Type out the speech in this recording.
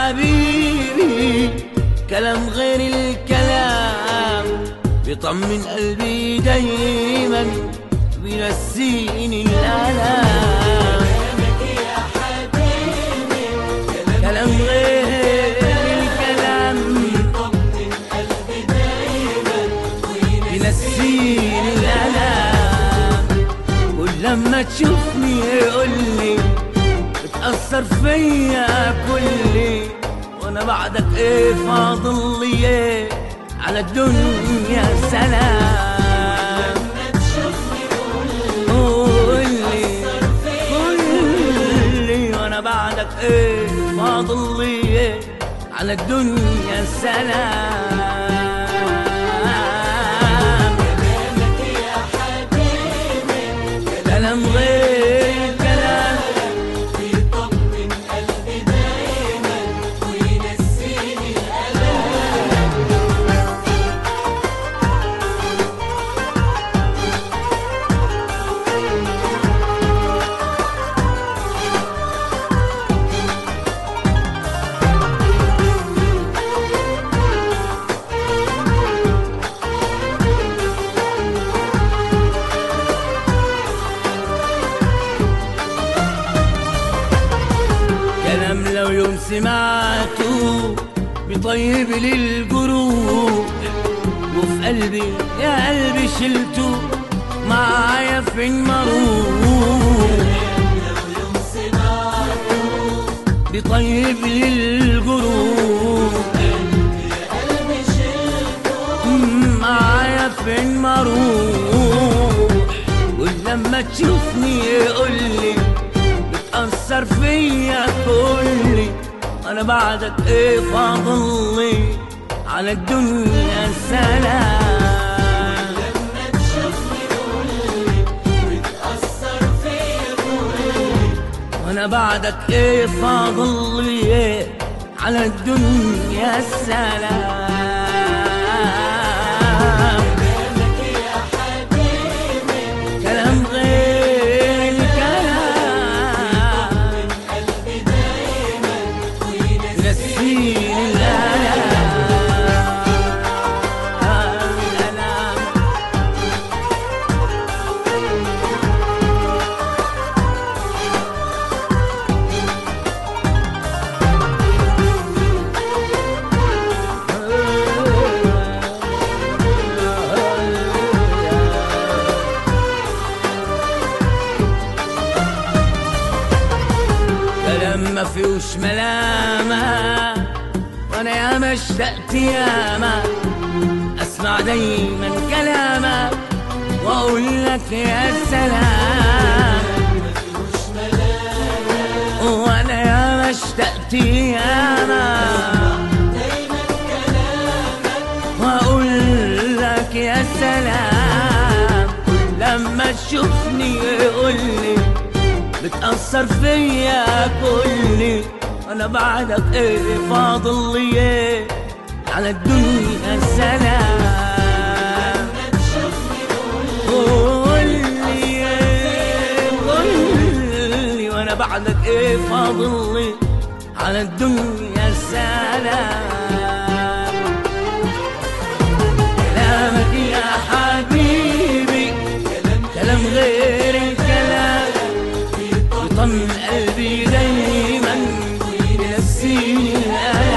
حبيبي كلام غير الكلام بيطمن قلبي دايما بينسيني الالام كلام غير الكلام ينسيني الالام ولما تشوفني يقولي بتأثر فيا كلي وانا بعدك ايه فاضل لي ايه على الدنيا سلام قولي قولي وانا بعدك ايه فاضل لي ايه على الدنيا سلام كلام غير كلام كلام لو يوم سمعته بيطيب لي الجروح وفي قلبي يا قلبي شلته معايا فين مروح بيطيب لي الجروح مم، معايا فين مروح ولما تشوفني يقولي بتأثر فيا كلي أنا بعدك إيه فاضل لي على الدنيا سلام وأنا بعدك إيه فاضل لي إيه على الدنيا سلام كلام غير الكلام نسيني الألم الألم كلام ما فيهوش ملامة وانا ياما اشتقت ياما اسمع دايما كلامك واقول لك يا سلام وانا ياما اشتقت ياما واقول لك يا سلام لما تشوفني يقولي بتأثر فيا كلي انا بعدك ايه فاضل لي ايه على الدنيا سلام قولي إيه، قولي وانا بعدك ايه فاضل لي على الدنيا سلام كلامك يا حبيبي كلام غير الكلام يطمن قلبي دايما ينسيني الألم